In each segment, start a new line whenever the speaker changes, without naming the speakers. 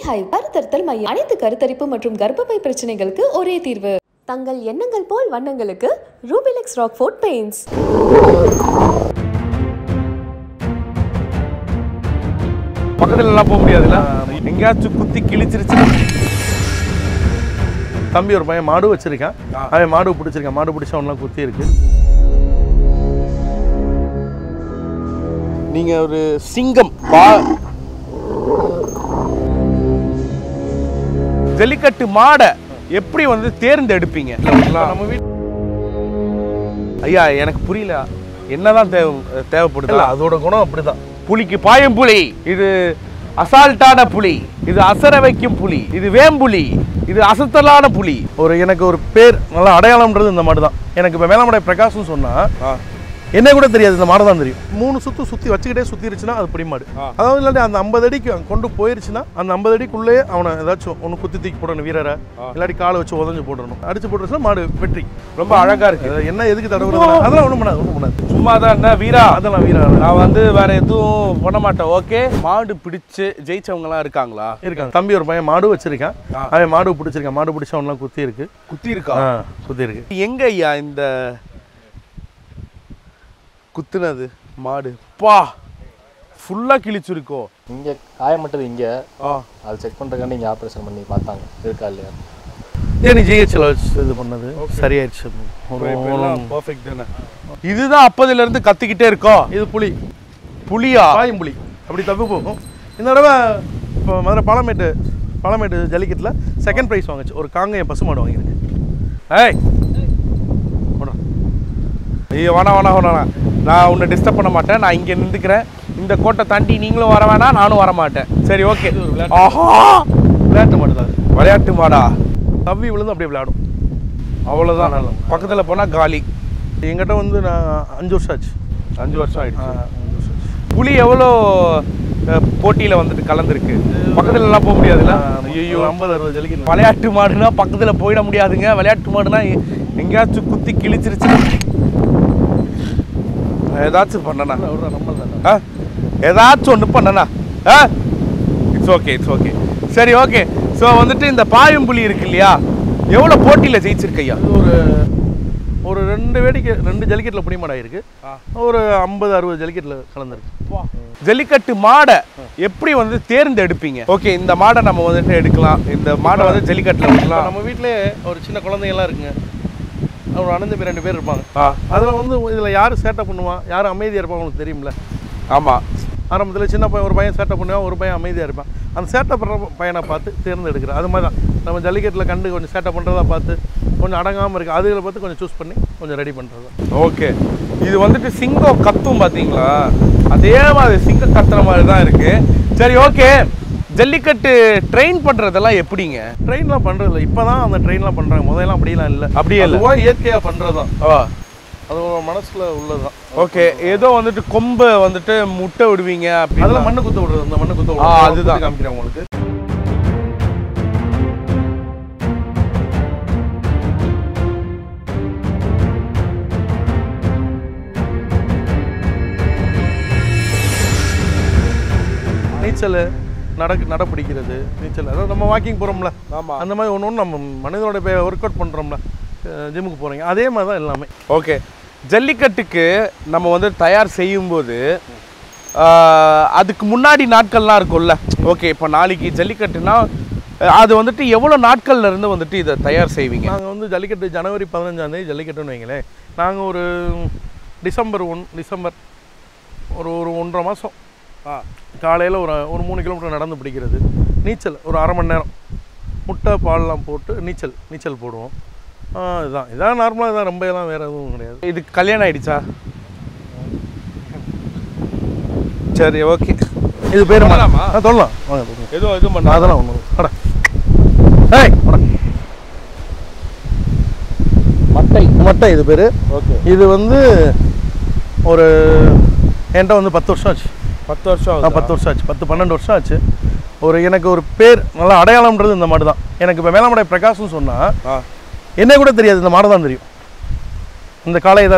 High கருத்தரித்தல் மையம் அனைத்து கருத்தரிப்பு மற்றும் கர்ப்பப்பை பிரச்சனைகளுக்கு ஒரே தீர்வு தங்கள் எண்ணங்கள் போல் வண்ணங்களுக்கு ரூபிலெக்ஸ் ராக்ஃபோர்ட் பெயிண்ட்ஸ்
பக்கத்துல எல்லாம் போக முடியாதுல்ல எங்கேயாச்சும் குத்தி கிழிச்சிருச்சு
தம்பி ஒரு பையன் மாடு வச்சிருக்கான் அவன் மாடு பிடிச்சிருக்கான் மாடு பிடிச்ச அவன்லாம் குத்தி இருக்கு
நீங்க ஒரு சிங்கம் பா ஜல்லிக்கட்டு மாடை எப்படி வந்து தேர்ந்தெடுப்பீங்க
நம்ம வீட்டு
ஐயா எனக்கு புரியல என்னதான் தேவை தேவைப்படுது
இல்ல அதோட குணம் அப்படிதான்
புலிக்கு பாயும் புலி இது அசால்ட்டான புலி இது அசர வைக்கும் புலி இது வேம்புலி இது அசத்தலான புலி
ஒரு எனக்கு ஒரு பேர் நல்ல அடையாளம்ன்றது இந்த மாடு தான் எனக்கு இப்போ மேலமடை பிரகாஷ்னு சொன்னா என்ன கூட தெரியாது இந்த மாடு தான் தெரியும் மூணு சுத்து சுத்தி வச்சுக்கிட்டே சுத்திருச்சுன்னா அது பிடி மாடு அதாவது இல்லாட்டி அந்த ஐம்பது அடிக்கு அவன் கொண்டு போயிருச்சுன்னா அந்த ஐம்பது அடிக்குள்ளே அவனை ஏதாச்சும் ஒன்று குத்தி தூக்கி போடணும் வீரரை இல்லாட்டி காலை வச்சு உதஞ்சு போடணும் அடிச்சு போட்டுருச்சுன்னா மாடு வெற்றி
ரொம்ப அழகா இருக்கு
அது என்ன எதுக்கு தடவுறது அதெல்லாம் ஒன்றும் பண்ணாது ஒன்றும் பண்ணாது
சும்மா தான் வீரா
அதெல்லாம் வீரா
நான் வந்து வேற எதுவும் பண்ண மாட்டேன் ஓகே மாடு பிடிச்சு ஜெயிச்சவங்கலாம் இருக்காங்களா
இருக்காங்க தம்பி ஒரு பையன் மாடு வச்சிருக்கான் அவன் மாடு பிடிச்சிருக்கான் மாடு பிடிச்ச அவன்லாம் குத்தி இருக்கு
குத்தி இருக்கா
ஆ குத்தி இருக்கு
எங்க ஐயா இந்த குத்துனது மாடு பா ஃபுல்லா கிழிச்சிருக்கோ
இங்கே காயமட்டது இங்கே
ஆ
அது செக் பண்ணுறதுக்காண்டி இங்கே ஆப்ரேஷன் பண்ணி பார்த்தாங்க இருக்கா இல்லையா
ஏன் ஜிஹெச்சில் வச்சு இது பண்ணது சரியாயிடுச்சு ஒரு
பர்ஃபெக்ட் தானே இதுதான் அப்பதுல இருந்து கத்திக்கிட்டே இருக்கோம்
இது புலி
புலியா
பாயும் புலி அப்படி தப்பு போகும் இந்த தடவை இப்போ மதுரை பாலமேட்டு பாலமேட்டு ஜல்லிக்கட்டில் செகண்ட் ப்ரைஸ் வாங்குச்சு ஒரு காங்கேயம் பசுமாடு வாங்கியிருக்கு
ஏய் போடா. ஐயோ வேணாம் வேணாம் வேணாம் நான் உன்னை டிஸ்டர்ப் பண்ண மாட்டேன் நான் இங்கே நின்றுக்கிறேன் இந்த கோட்டை தாண்டி நீங்களும் வர வேணாம் நானும் வர மாட்டேன் சரி ஓகே ஆஹா
விளையாட்டு மாடு தான் அது.
விளையாட்டு மாடா
தவ்வி விழுந்து அப்படியே விளையாடும்
அவ்வளோதான் பக்கத்தில் போனால் காலி
எங்கிட்ட வந்து நான் அஞ்சு வருஷம் ஆச்சு
அஞ்சு வருஷம்
ஆ,
ஆயிடுச்சு
அஞ்சு வருஷம் ஆச்சு
புலி எவ்வளோ போட்டியில் வந்துட்டு கலந்துருக்கு பக்கத்துல எல்லாம் போக முடியாதுல்ல
ஐயோ ஐம்பது அறுபது ஜல்லிக்கட்டு
விளையாட்டு மாடுனா பக்கத்தில் போயிட முடியாதுங்க விளையாட்டு மாடுனா எ- எங்கேயாச்சும் குத்தி கிழிச்சிருச்சு ஏதாச்சும் பண்ணனா
நம்ம தானே
ஆ ஏதாச்சும் ஒன்று பண்ணனா ஆ இட்ஸ் ஓகே இட்ஸ் ஓகே சரி ஓகே ஸோ வந்துட்டு இந்த பாயும் புலி இருக்கு இல்லையா எவ்வளோ போட்டியில் ஜெயிச்சிருக்கையா
இது ஒரு ஒரு ரெண்டு வேடிக்கை ரெண்டு ஜல்லிக்கட்டில் புடி மாடு ஆயிருக்கு ஒரு ஐம்பது அறுபது ஜல்லிக்கட்டில் கலந்துருக்கு
ஜல்லிக்கட்டு மாடை எப்படி வந்து தேர்ந்தெடுப்பீங்க ஓகே இந்த மாடை நம்ம வந்துட்டு எடுக்கலாம் இந்த மாடை வந்து ஜல்லிக்கட்டில்
இப்போ
எடுக்கலாம்
நம்ம வீட்டிலே ஒரு சின்ன குழந்தைங்கலாம் இருக்குங்க ஒரு அண்ணன் ரெண்டு பேர் இருப்பாங்க
ஆ
அதில் வந்து இதில் யார் சேட்டை பண்ணுவான் யார் அமைதியாக இருப்பான் உங்களுக்கு தெரியும்ல
ஆமாம்
ஆரம்பத்தில் சின்ன பையன் ஒரு பையன் சேட்டை பண்ணுவான் ஒரு பையன் அமைதியாக இருப்பான் அந்த சேட்டை பண்ணுற பையனை பார்த்து தேர்ந்தெடுக்கிறேன் அது மாதிரி தான் நம்ம ஜல்லிக்கட்டில் கண்டு கொஞ்சம் சேட்டை பண்ணுறதா பார்த்து கொஞ்சம் அடங்காமல் இருக்குது அதுகளை பார்த்து கொஞ்சம் சூஸ் பண்ணி கொஞ்சம் ரெடி பண்ணுறது
ஓகே இது வந்துட்டு சிங்கம் கத்தும் பார்த்தீங்களா அதே மாதிரி சிங்கம் கத்துற மாதிரி தான் இருக்கு சரி ஓகே ஜல்லிக்கட்டு ட்ரெயின் பண்ணுறதெல்லாம் எப்படிங்க
ட்ரெயின்லாம் பண்ணுறதில்ல இப்போ தான் அந்த ட்ரெயின்லாம் பண்ணுறாங்க முதல்லாம் அப்படிலாம் இல்லை
அப்படியே இல்ல.
அதுவா இயற்கையாக பண்ணுறது தான்
ஓ
அது ஒரு மனசில் உள்ளது தான்
ஓகே ஏதோ வந்துட்டு கொம்பை வந்துட்டு முட்டை விடுவீங்க
அதில்
அதெல்லாம்
மண்ணு குத்த விடுறது அந்த மண்ணு குத்த
ஆ,
விடுறது
அதுதான்.
குத்தி காமிக்கிறேன் உங்களுக்கு நீச்சல் நடக்கு நட பிடிக்கிறது நீச்சல் அதாவது நம்ம வாக்கிங் போகிறோம்ல
ஆமா.
அந்த மாதிரி ஒன்று ஒன்று நம்ம மனிதனோட இப்போ ஒர்க் அவுட் பண்ணுறோம்ல ஜிம்முக்கு போகிறீங்க அதே மாதிரி தான் எல்லாமே
ஓகே ஜல்லிக்கட்டுக்கு நம்ம வந்து தயார் செய்யும்போது ஆஹ், அதுக்கு முன்னாடி நாட்கள்லாம் இருக்கும்ல ஓகே இப்போ நாளைக்கு ஜல்லிக்கட்டுனா அஹ், அது வந்துட்டு எவ்வளோ நாட்கள்ல இருந்து வந்துட்டு இதை தயார் செய்வீங்க
நாங்கள் வந்து ஜல்லிக்கட்டு ஜனவரி பதினஞ்சாம் தேதி ஜல்லிக்கட்டுன்னு வைங்களேன் நாங்கள் ஒரு டிசம்பர் ஒன் டிசம்பர் ஒரு ஒரு ஒன்றரை மாதம் காலையில் ஒரு ஒரு மூணு கிலோமீட்டர் நடந்து பிடிக்கிறது நீச்சல் ஒரு அரை மணி நேரம் முட்டை பால்லாம் போட்டு நீச்சல் நீச்சல் போடுவோம் ஆ, இதுதான் இதான் நார்மலாக இதான் ரொம்ப எல்லாம் வேறு எதுவும் கிடையாது
இதுக்கு கல்யாணம் ஆயிடுச்சா சரி ஓகே
இது பேர்
சொல்லலாமா?
ஆ சொல்லலாம் வாங்க சொல்லுங்க.
எதுவும் எதுவும்
நான் அதெல்லாம் ஒன்று அட ஏய் அட.
மட்டை
மட்டை இது பேர்
ஓகே
இது வந்து ஒரு என்கிட்ட வந்து பத்து வருஷம் ஆச்சு
பத்து வருஷம்
ஆ பத்து வருஷம் ஆச்சு பத்து பன்னெண்டு வருஷம் ஆச்சு ஒரு எனக்கு ஒரு பேர் நல்ல அடையாளம்ன்றது இந்த மாடு தான் எனக்கு இப்போ மேலமடை பிரகாஷ்னு சொன்னால்
ஆ
என்ன கூட தெரியாது இந்த மாடு தான் தெரியும் இந்த காளையை தான் தெரியும்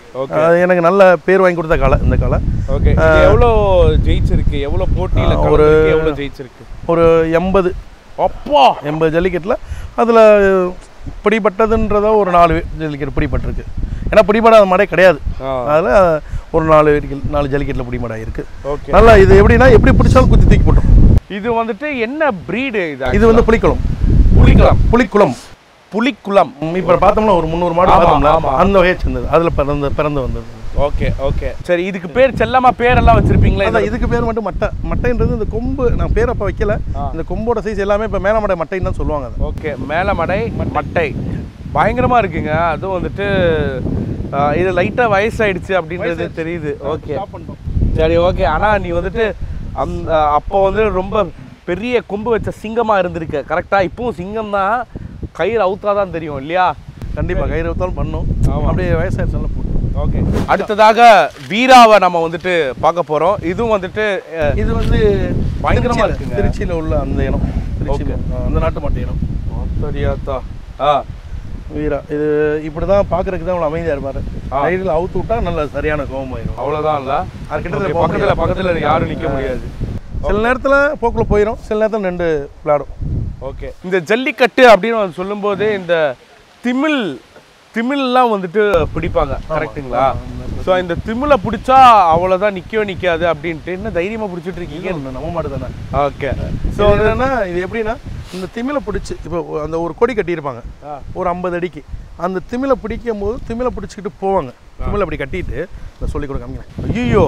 Okay.
அது எனக்கு நல்ல பேர் வாங்கி கொடுத்த காலை இந்த காலை
ஓகே எவ்வளோ ஜெயிச்சிருக்கு எவ்வளோ போட்டியில்
ஆ,
ஒரு
ஒரு-
எவ்வளோ ஜெயிச்சிருக்கு
ஒரு எண்பது
அப்பா
எண்பது ஜல்லிக்கட்டில் அதில் பிடிபட்டதுன்றதா ஒரு நாலு ஜல்லிக்கட்டு பிடிபட்டிருக்கு ஏன்னா பிடிபடாத மாடே கிடையாது
ஆ.
அதில் ஒரு நாலு வெடிக்கல் நாலு ஜல்லிக்கட்டில் பிடிமாடாக இருக்குது
ஓகே
நல்லா இது எப்படின்னா எப்படி பிடிச்சாலும் குத்தி தூக்கி போட்டோம்
இது வந்துட்டு என்ன பிரீடு இது
இது வந்து புலிக்குளம்
புலிக்குளம்
புலிக்குளம்
புலிக்குளம்
இப்போ பார்த்தோம்னா ஒரு முந்நூறு மாடு
ஆமா,
பார்த்தோம்ல
ஆமா.
அந்த வகையை சேர்ந்தது அதில் பிறந்த பிறந்து வந்தது
ஓகே ஓகே சரி இதுக்கு பேர் செல்லமா பேரெல்லாம் வச்சிருப்பீங்களா
அதான் இதுக்கு பேர் மட்டும் மட்டை மட்டைன்றது இந்த கொம்பு நான் பேர் அப்போ வைக்கல இந்த கொம்போட சைஸ் எல்லாமே இப்போ மேல மடை மட்டைன்னு தான் சொல்லுவாங்க அதை
ஓகே மேல மடை மட்டை பயங்கரமா இருக்குங்க அதுவும் வந்துட்டு ஆ, இது லைட்டா வயசாயிடுச்சு அப்படின்றது தெரியுது ஓகே சரி ஓகே ஆனா நீ வந்துட்டு அந்த அப்போ வந்து ரொம்ப பெரிய கொம்பு வச்ச சிங்கமா இருந்திருக்க கரெக்டா இப்பவும் சிங்கம் தான் கயிறு அவுத்தாதான் தெரியும் இல்லையா
கண்டிப்பாக கயிறு வைத்தாலும் பண்ணும்
ஆமா.
அப்படியே வயசாயிருச்சாலும் போட்டு
ஓகே அடுத்ததாக வீராவை நம்ம வந்துட்டு பார்க்க போறோம் இதுவும் வந்துட்டு அஹ்,
இது வந்து
பயங்கரமா
திருச்சியில-
இருக்குங்க.
திருச்சியில உள்ள அந்த இனம் திருச்சி அந்த நாட்டு மாட்டு இனம்
ஆத்தடியாத்தா. ஆ
வீரா இது இப்படி தான் பார்க்கறதுக்கு தான் அவ்வளோ அமைதியாக இருப்பார்
ஆ.
ரைடில் அவுத்து விட்டா நல்ல சரியான கோபம் ஆயிரும்
அவ்வளோதான் இல்ல
அது கிட்டத்தட்ட
Okay,
போக
பக்கத்துல
முடியாது.
பக்கத்துல யாரும் நிக்க முடியாது
சில நேரத்தில் போக்கில் போயிடும் சில நேரத்தில் நின்று விளையாடும்
ஓகே இந்த ஜல்லிக்கட்டு அப்படின்னு வந்து சொல்லும்போது இந்த திமில் திமில்லாம் வந்துட்டு பிடிப்பாங்க கரெக்ட்டுங்களா ஸோ இந்த திமிலை பிடிச்சா அவ்வளோதான் நிற்கவே நிற்காது அப்படின்ட்டு என்ன தைரியமாக பிடிச்சிட்டு இருக்கீங்க
ஒண்ணு நம்ம மாடு தானே
ஓகே
ஸோ என்னன்னா இது எப்படின்னா இந்த திமிலை பிடிச்சி இப்போ அந்த ஒரு கொடி கட்டியிருப்பாங்க ஒரு ஐம்பது அடிக்கு அந்த திமிலை பிடிக்கும் போது திமிலை பிடிச்சிக்கிட்டு போவாங்க திமிலை அப்படி கட்டிட்டு இந்த சொல்லி கொடுக்க காமிக்கிறேன்
ஐயோ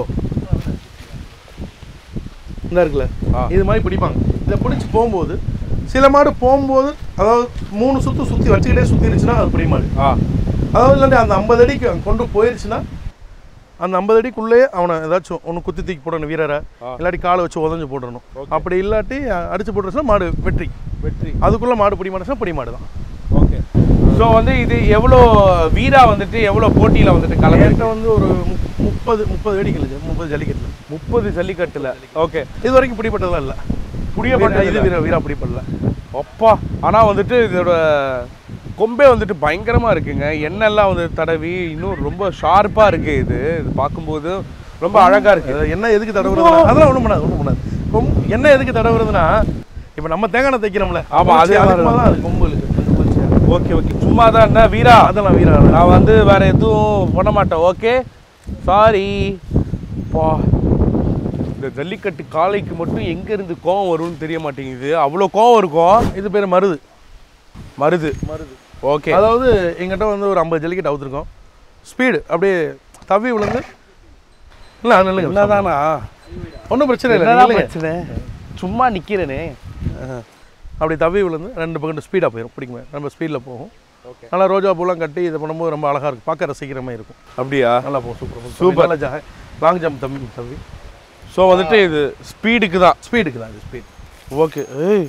இந்த இருக்குல்ல
ஆ.
இது மாதிரி பிடிப்பாங்க இதை பிடிச்சி போகும்போது சில மாடு போகும்போது அதாவது மூணு சுற்று சுற்றி வச்சுக்கிட்டே சுற்றிருச்சுன்னா அது பிடி மாடு
ஆ
அதாவது இல்லாட்டி அந்த ஐம்பது அடிக்கு அங்க கொண்டு போயிருச்சுன்னா அந்த ஐம்பது அடிக்குள்ளேயே அவனை ஏதாச்சும் ஒன்று குத்தி தூக்கி போடணும் வீரரை இல்லாட்டி காலை வச்சு உதஞ்சு போடணும் அப்படி இல்லாட்டி அஹ், அடிச்சு போட்டுருச்சுன்னா மாடு வெற்றி
வெற்றி
அதுக்குள்ளே மாடு பிடி மாடுச்சுன்னா பிடி மாடு தான்
ஓகே ஸோ வந்து இது எவ்வளோ வீரா வந்துட்டு எவ்வளோ போட்டியில் வந்துட்டு கலந்து
என்கிட்ட வந்து ஒரு முப்- முப்பது முப்பது வெடிக்கல் முப்பது ஜல்லிக்கட்டில்
முப்பது ஜல்லிக்கட்டில் ஓகே
இது வரைக்கும் பிடிப்பட்டதெல்லாம் இல்லை
புரியப்பட்டது
இது வீர வீரா பிடிப்படல
அப்பா ஆனால் வந்துட்டு இதோட கொம்பே வந்துட்டு பயங்கரமாக இருக்குங்க எண்ணெய்லாம் வந்து தடவி இன்னும் ரொம்ப ஷார்ப்பாக இருக்குது இது இது பார்க்கும்போது ரொம்ப அழகாக இருக்குது
அது என்ன எதுக்கு தடவுறதுனா அதெல்லாம் ஒன்றும் பண்ணாது ஒன்றும் பண்ணாது கொம்பு என்ன எதுக்கு தடவுறதுனா இப்போ நம்ம தேங்காய் எண்ணெய் தைக்கிறோம்ல
ஆமா, அதே
அதுக்கு
மாதிரி
தான் அது கொம்பு இருக்கு கொஞ்சம் குளிர்ச்சியா.
ஓகே ஓகே சும்மா தான் என்ன வீரா
அதெல்லாம் வீரா
நான் வந்து வேற எதுவும் பண்ண மாட்டேன் ஓகே சாரி பா இந்த ஜல்லிக்கட்டு காளைக்கு மட்டும் எங்கேருந்து கோவம் வரும்னு தெரிய மாட்டேங்குது அவ்வளோ கோவம் இருக்கும்
இது பேர் மருது
மருது மருது ஓகே
அதாவது எங்கிட்ட வந்து ஒரு ஐம்பது ஜல்லிக்கட்டு அவுத்துருக்கோம் ஸ்பீடு அப்படியே தவி விழுந்து இல்லை நில்லுங்க
என்னதானா
ஒன்றும் பிரச்சனை இல்லை
என்னதான்
நில்லுங்க.
பிரச்சனை சும்மா நிக்கிறேனே
அப்படி தவி விழுந்து ரெண்டு பக்கம் ஸ்பீடாக போயிடும் பிடிக்குமே நம்ம ஸ்பீடில் போகும் நல்லா ரோஜா பூலாம் கட்டி இது பண்ணும்போது ரொம்ப அழகாக இருக்கும் பார்க்க ரசிக்கிற மாதிரி இருக்கும்
அப்படியா
நல்லா போகும் சூப்பர்
Super.
நல்லா ஜா லாங் ஜம்ப் தம்பி தம்பி
ஸோ வந்துட்டு இது ஸ்பீடுக்கு தான்
ஸ்பீடுக்கு தான் இது ஸ்பீட்
ஓகே ஏய்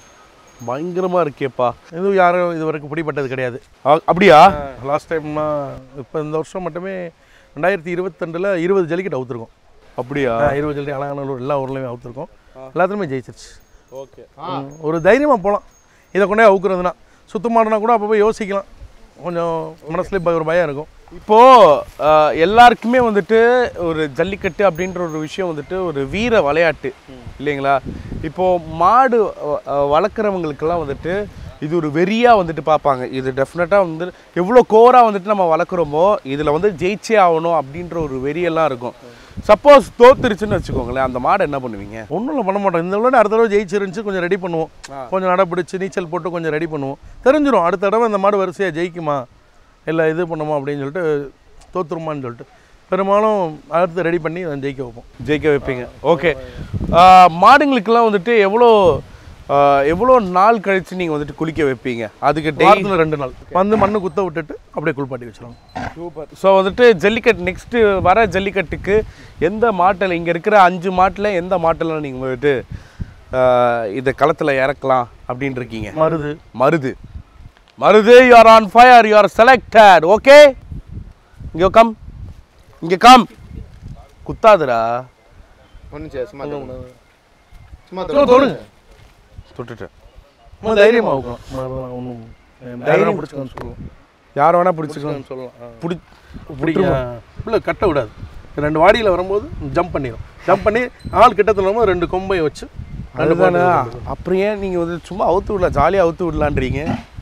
பயங்கரமா இருக்கேப்பா
இது யாரும் இது வரைக்கும் பிடிப்பட்டது கிடையாது
அ- அப்படியா
லாஸ்ட் டைம்னா இப்போ இந்த வருஷம் மட்டுமே ரெண்டாயிரத்தி இருபத்தெண்டில் இருபது ஜல்லிக்கட்டு அவுத்துருக்கோம்
அப்படியா
இருபது ஜல்லிக்கட்டு அலங்காநல்லூர் எல்லா ஊர்லேயுமே அவுத்துருக்கோம் எல்லாத்துலேயுமே ஜெயிச்சிருச்சு
ஓகே
ம், ஒரு தைரியமாக போகலாம் இதை கொண்டே அவுக்குறதுனா சுத்தமாடனா கூட அப்போ போய் யோசிக்கலாம் கொஞ்சம் மனசுல ப- ஒரு பயம் இருக்கும்
இப்போ அஹ், எல்லாருக்குமே வந்துட்டு ஒரு ஜல்லிக்கட்டு அப்படின்ற ஒரு விஷயம் வந்துட்டு ஒரு வீர விளையாட்டு இல்லைங்களா இப்போ மாடு அஹ், அஹ், வளர்க்குறவங்களுக்கெல்லாம் வந்துட்டு இது ஒரு வெறியா வந்துட்டு பார்ப்பாங்க இது டெஃபினட்டாக வந்து எவ்வளோ கோரா வந்துட்டு நம்ம வளர்க்குறோமோ இதில் வந்து ஜெயிச்சே ஆகணும் அப்படின்ற ஒரு வெறியெல்லாம் இருக்கும் சப்போஸ் தோத்துருச்சுன்னு வச்சுக்கோங்களேன் அந்த மாடை என்ன பண்ணுவீங்க
ஒன்றும் இல்லை பண்ண மாட்டோம் இந்த விட அடுத்த தடவை ஜெயிச்சிருந்துச்சு கொஞ்சம் ரெடி பண்ணுவோம் கொஞ்சம் நட பிடிச்சி நீச்சல் போட்டு கொஞ்சம் ரெடி பண்ணுவோம் தெரிஞ்சிடும் அடுத்த தடவை இந்த மாடு வரிசையாக ஜெயிக்குமா இல்லை இது பண்ணுமா அப்படின்னு சொல்லிட்டு தோத்துருமான்னு சொல்லிட்டு பெரும்பாலும் அடுத்து ரெடி பண்ணி அதை ஜெயிக்க வைப்போம்
ஜெயிக்க வைப்பீங்க ஓகே மாடுங்களுக்கெல்லாம் வந்துட்டு எவ்வளோ ஆஹ், எவ்வளோ நாள் கழிச்சு நீங்கள் வந்துட்டு குளிக்க வைப்பீங்க அதுக்கு டெய்லி
வாரத்தில் ரெண்டு நாள் வந்து மண்ணு குத்த விட்டுட்டு அப்படியே குளிப்பாட்டி வச்சிருவாங்க
சூப்பர் ஸோ வந்துட்டு ஜல்லிக்கட்டு நெக்ஸ்ட்டு வர ஜல்லிக்கட்டுக்கு எந்த மாட்டில் இங்கே இருக்கிற அஞ்சு மாட்டில் எந்த மாட்டில் நீங்கள் வந்துட்டு ஆஹ், இதை களத்தில் இறக்கலாம் அப்படின்னு இருக்கீங்க
Marudhu
Marudhu Marudhu you are on fire you are selected okay இங்கே கம் இங்கே கம் குத்தாதுடா
ஒன்றும் சரி சும்மா தொடுங்க. சும்மா
சும்மா
தொடுங்க.
தொடுங்க.
தொட்டுட்டேன்
நம்ம தைரியமாக வைக்கலாம் ஒன்றும் தைரியம் பிடிச்சிக்கணும்னு சொல்லுவோம்
யார் வேணா பிடிச்சிக்கலாம்
சொல்லலாம் ஆ.
பிடி
பிடிக்க இல்லை கட்ட விடாது ரெண்டு வாடியில் வரும்போது ஜம்ப் பண்ணிடும் ஜம்ப் பண்ணி ஆள் கிட்டத்தில் வரும்போது ரெண்டு கொம்பை வச்சு ரெண்டு
அதுதானே
பாட்டு
அப்புறம் ஏன் நீங்கள் வந்து சும்மா அவுத்து விடலாம் ஜாலியாக அவுத்து விடலான்றீங்க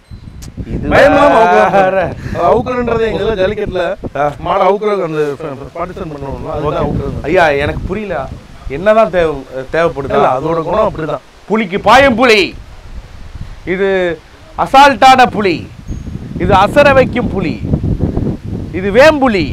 இது
பயமில்லாம
வேற.
அவுக்குறன்றது எங்க இதில் ஜல்லிக்கட்டில் மாடு அவுக்குறது அந்த பார்ட்டிசன் பண்ணுவோம்ல அதுதான் அவுக்குறது
ஐயா எனக்கு புரியல என்னதான் தேவை தேவைப்படுதா
இல்லை அதோட குணம் அப்படிதான்
புலிக்கு பாயும் புலி இது அசால்ட்டான புலி இது அசர வைக்கும் புலி இது வேம்புலி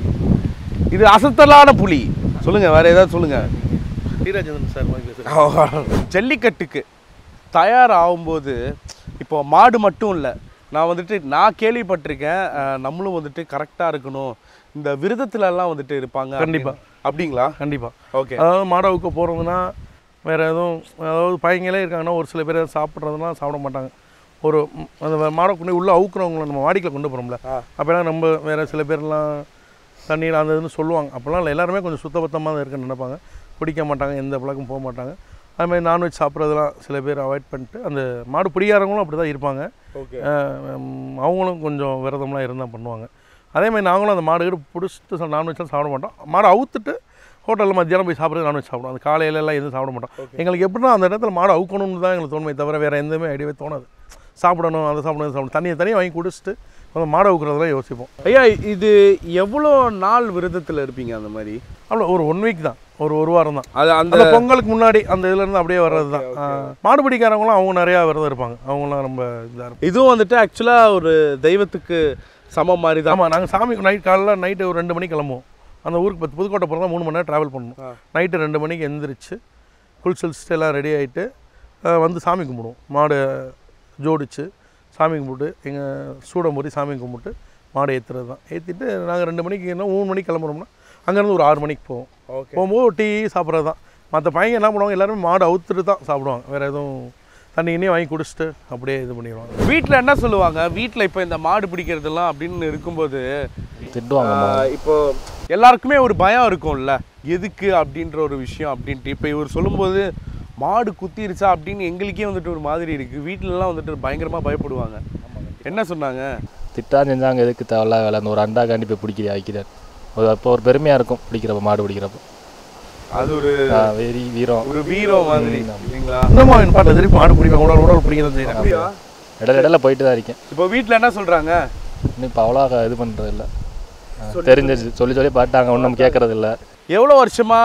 இது அசத்தலான புலி சொல்லுங்க வேற ஏதாவது சொல்லுங்க
தீராஜேந்திரன் சார் மாதிரி பேசுகிறேன்
ஜல்லிக்கட்டுக்கு தயார் ஆகும்போது இப்போ மாடு மட்டும் இல்லை நான் வந்துட்டு நான் கேள்விப்பட்டிருக்கேன் அஹ், நம்மளும் வந்துட்டு கரெக்டாக இருக்கணும் இந்த விரதத்துல எல்லாம் வந்துட்டு இருப்பாங்க
கண்டிப்பா.
அப்படின்னு. அப்படிங்களா
கண்டிப்பாக
ஓகே
அதாவது மாடு அவுக்க போகிறவங்கன்னா வேறு எதுவும் அதாவது பையங்களே இருக்காங்கன்னா ஒரு சில பேர் சாப்பிட்றதுலாம் சாப்பிட மாட்டாங்க ஒரு ம், அந்த மாடை கொண்டு போய் உள்ளே அவுக்குறவங்கள நம்ம வாடிக்கையில் கொண்டு போகிறோம்ல அப்போலாம் நம்ம வேறு சில பேர்லாம் தண்ணீர் அந்த இதுன்னு சொல்லுவாங்க அப்போல்லாம் இல்லை எல்லாருமே கொஞ்சம் சுத்தபத்தமாக தான் இருக்குன்னு நினைப்பாங்க குடிக்க மாட்டாங்க எந்த பழக்கம் போக மாட்டாங்க அதுமாதிரி நான்வெஜ் சாப்பிட்றதெல்லாம் சில பேர் அவாய்ட் பண்ணிட்டு அந்த மாடு பிடிக்காரங்களும் அப்படி தான் இருப்பாங்க
ஓகே
அஹ் உம், அவங்களும் கொஞ்சம் விரதம்லாம் இருந்தால் பண்ணுவாங்க அதே மாதிரி நாங்களும் அந்த மாடு கீடு பிடிச்சிட்டு நான்வெஜ்லாம் சாப்பிட மாட்டோம் மாடை அவுத்துட்டு ஹோட்டலில் மத்தியானம் போய் சாப்பிட்றது நான்வெஜ் சாப்பிடுவோம் அந்த காலையில எல்லாம் எதுவும் சாப்பிட மாட்டோம் எங்களுக்கு எப்படின்னா அந்த இடத்துல மாடு அவுக்கணும்னு தான் எங்களுக்கு தோணுமே தவிர வேறு எதுவுமே ஐடியாவே தோணாது சாப்பிடணும் அதை சாப்பிடணும் இதை சாப்பிடணும் தண்ணியை தனியாக வாங்கி குடிச்சிட்டு அந்த மாடை அவுக்கிறதெல்லாம் யோசிப்போம்
ஐயா இது எவ்வளோ நாள் விரதத்தில் இருப்பீங்க அந்த மாதிரி
அவ்வளோ ஒரு ஒன் வீக் தான் ஒரு ஒரு வாரம் தான்
அது அந்த
அந்த பொங்கலுக்கு முன்னாடி அந்த இதுலேருந்து அப்படியே வர்றது தான் மாடு பிடிக்காரவங்களும் அவங்க நிறையா விரதம் இருப்பாங்க அவங்களாம் ரொம்ப இதாக இருப்பாங்க
இதுவும் வந்துட்டு ஆக்சுவலாக ஒரு தெய்வத்துக்கு சமம் மாதிரி தான்
ஆமாம் நாங்கள் சாமி நைட் காலைல நைட்டு ஒரு ரெண்டு மணிக்கு கிளம்புவோம் அந்த ஊருக்கு பத்து புதுக்கோட்டை போகிறதா மூணு மணி நேரம் ட்ராவல் பண்ணணும் நைட்டு ரெண்டு மணிக்கு எந்திரிச்சு குளிச்சல் எல்லாம் ரெடி ஆகிட்டு வந்து சாமி கும்பிடுவோம் மாடு ஜோடிச்சு சாமி கும்பிட்டு எங்கள் சூடம்பூரி சாமி கும்பிட்டு மாடை ஏற்றுறது தான் ஏற்றிட்டு நாங்கள் ரெண்டு மணிக்கு என்ன மூணு மணிக்கு கிளம்புறோம்னா அங்கேருந்து ஒரு ஆறு மணிக்கு போவோம்
ஓகே
போகும்போது ஒரு டீ சாப்பிட்றது தான் மற்ற பையங்க என்ன பண்ணுவாங்க எல்லாருமே மாடு அவுத்துட்டு தான் சாப்பிடுவாங்க வேறு எதுவும் தண்ணி கிண்ணி வாங்கி குடிச்சிட்டு அப்படியே இது பண்ணிடுவாங்க
வீட்டில் என்ன சொல்லுவாங்க வீட்டில் இப்போ இந்த மாடு பிடிக்கிறதெல்லாம் அப்படின்னு இருக்கும்போது
திட்டுவாங்க
ஆஹ், இப்போ எல்லாருக்குமே ஒரு பயம் இருக்கும்ல எதுக்கு அப்படின்ற ஒரு விஷயம் அப்படின்ட்டு இப்போ இவர் சொல்லும்போது மாடு குத்திருச்சா அப்படின்னு எங்களுக்கே வந்துட்டு ஒரு மாதிரி இருக்குது வீட்டிலலாம் வந்துட்டு பயங்கரமாக பயப்படுவாங்க என்ன சொன்னாங்க
திட்டா செஞ்சாங்க எதுக்கு தேவையில்ல வேலை அந்த ஒரு அண்டா காண்டி போய் பிடிக்கிறி ஆக்கிறார் ஒரு அப்போ ஒரு பெருமையாக இருக்கும் பிடிக்கிறப்ப மாடு பிடிக்கிறப்ப
அது ஒரு
ஆ, வெறி வீரம்
ஒரு வீரம் மாதிரி இல்லைங்களா
இந்த மாதிரி பாட்டில் திருப்பி மாடு பிடிப்பாங்க உடல் உடல் பிடிக்கிறத செய்கிறாங்க
அப்படியா
இடையில இடையில போயிட்டு தான் இருக்கேன்
இப்போ வீட்டில் என்ன சொல்கிறாங்க
இன்னும் இப்போ அவ்வளோ இது பண்ணுறது இல்லை தெரிஞ்சிருச்சு சொல்லி சொல்லி பார்த்தாங்க ஒன்றும் கேட்கறது இல்லை
எவ்வளோ வருஷமா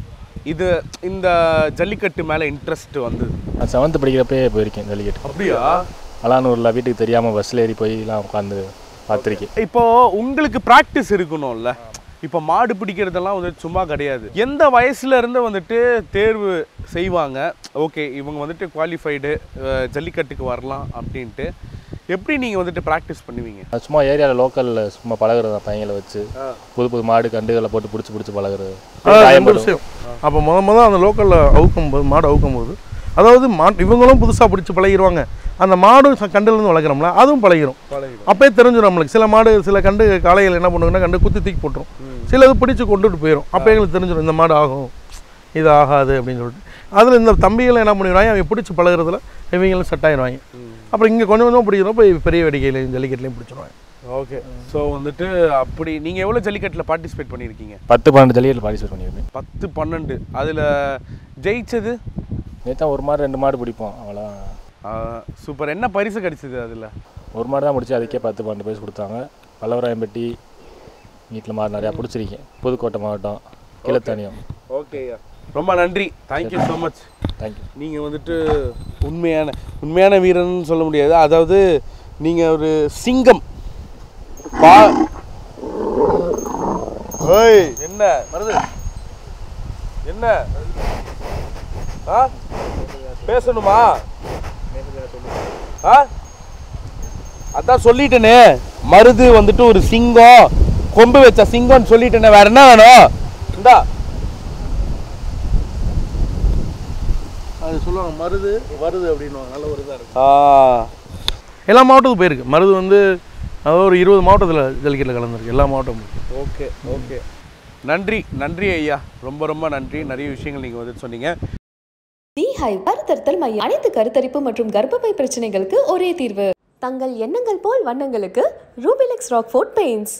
இது இந்த ஜல்லிக்கட்டு மேலே இன்ட்ரெஸ்ட் வந்தது
நான் செவன்த்து படிக்கிறப்பே போயிருக்கேன் ஜல்லிக்கட்டு
அப்படியா
அலானூரில் வீட்டுக்கு தெரியாமல் பஸ்ஸில் ஏறி போய்லாம் உட்காந்து பார்த்துருக்கேன்
இப்போ உங்களுக்கு ப்ராக்டிஸ் இருக்கணும்ல இப்போ மாடு பிடிக்கிறதெல்லாம் வந்துட்டு சும்மா கிடையாது எந்த வயசுல இருந்து வந்துட்டு தேர்வு செய்வாங்க ஓகே இவங்க வந்துட்டு குவாலிஃபைடு ஜல்லிக்கட்டுக்கு வரலாம் அப்படின்ட்டு எப்படி நீங்கள் வந்துட்டு ப்ராக்டிஸ் பண்ணுவீங்க
அது சும்மா ஏரியாவில் லோக்கலில் சும்மா பழகுறது தான் பையங்களை வச்சு புது புது மாடு கண்டுகளை போட்டு பிடிச்சி பிடிச்சி பழகுறது
அதாவது ரெண்டு
காயம்படும்.
விஷயம் அப்போ முத முத அந்த லோக்கலில் அவுக்கும் போது மாடு அவுக்கும் போது அதாவது மா இவங்களும் புதுசாக பிடிச்சி பழகிடுவாங்க அந்த மாடும் ச- கண்டுலேருந்து வளர்க்குறோம்ல அதுவும் பழகிரும் அப்பயே தெரிஞ்சிடும் நம்மளுக்கு சில மாடு சில கண்டு காளைகள் என்ன பண்ணுங்கன்னா கண்டு குத்தி தூக்கி போட்டுரும் சில இது பிடிச்சி கொண்டுட்டு போயிடும் அப்போ எங்களுக்கு தெரிஞ்சிடும் இந்த மாடு ஆகும் இது ஆகாது அப்படின்னு சொல்லிட்டு அதில் இந்த தம்பிகளை என்ன பண்ணிடுவாங்க அவங்க பிடிச்சி பழகுறதுல இவங்களும் செட் ஆயிடுவாங்க அப்புறம் இங்கே கொஞ்சம் கொஞ்சம் பிடிக்கிறப்ப பெரிய வெடிக்கையிலையும் ஜல்லிக்கட்டுலையும் பிடிச்சிடுவாங்க
ஓகே ஸோ வந்துட்டு அப்படி நீங்கள் எவ்வளோ ஜல்லிக்கட்டில் பார்ட்டிசிபேட் பண்ணியிருக்கீங்க
பத்து பன்னெண்டு ஜல்லிக்கட்டில் பார்ட்டிசிபேட் பண்ணியிருக்கேன்
பத்து பன்னெண்டு அதில் ஜெயிச்சது
நேற்று ஒரு மாடு ரெண்டு மாடு பிடிப்போம் அவ்வளோ
சூப்பர் என்ன பரிசு கிடைச்சது அதில்
ஒரு மாடு தான் முடிச்சு அதுக்கே பத்து பன்னெண்டு பேர் கொடுத்தாங்க பல்லவராயம்பட்டி வீட்டில் மாடு நிறையா பிடிச்சிருக்கேன் புதுக்கோட்டை மாவட்டம் கிழத்தானியம்
ஓகேயா ரொம்ப நன்றி தேங்க்யூ ஸோ மச்
தேங்க்யூ
நீங்கள் வந்துட்டு உண்மையான உண்மையான வீரன் சொல்ல முடியாது அதாவது நீங்கள் ஒரு சிங்கம் பா ஓய் என்ன வருது என்ன ஆ பேசணுமா ஆ அதான் சொல்லிட்டேனே மருது வந்துட்டு ஒரு சிங்கம் கொம்பு வச்ச சிங்கம்னு சொல்லிட்டேனே வேற என்ன வேணும் இந்தா
அது சொல்லுவாங்க மருது வருது அப்படின்வாங்க நல்ல ஒரு இதாக இருக்கும்
ஆ
எல்லா மாவட்டத்துக்கும் போயிருக்கு மருது வந்து அதாவது ஒரு இருபது மாவட்டத்தில் ஜல்லிக்கட்டில் கலந்துருக்கு எல்லா மாவட்டமும்
ஓகே ஓகே நன்றி நன்றி ஐயா ரொம்ப ரொம்ப நன்றி நிறைய விஷயங்கள் நீங்கள் வந்துட்டு சொன்னீங்க
தி ஹை கருத்தரித்தல் மையம் அனைத்து கருத்தரிப்பு மற்றும் கர்ப்பப்பை பிரச்சனைகளுக்கு ஒரே தீர்வு தங்கள் எண்ணங்கள் போல் வண்ணங்களுக்கு ரூபிலெக்ஸ் ராக்ஃபோர்ட் பெயிண்ட்ஸ்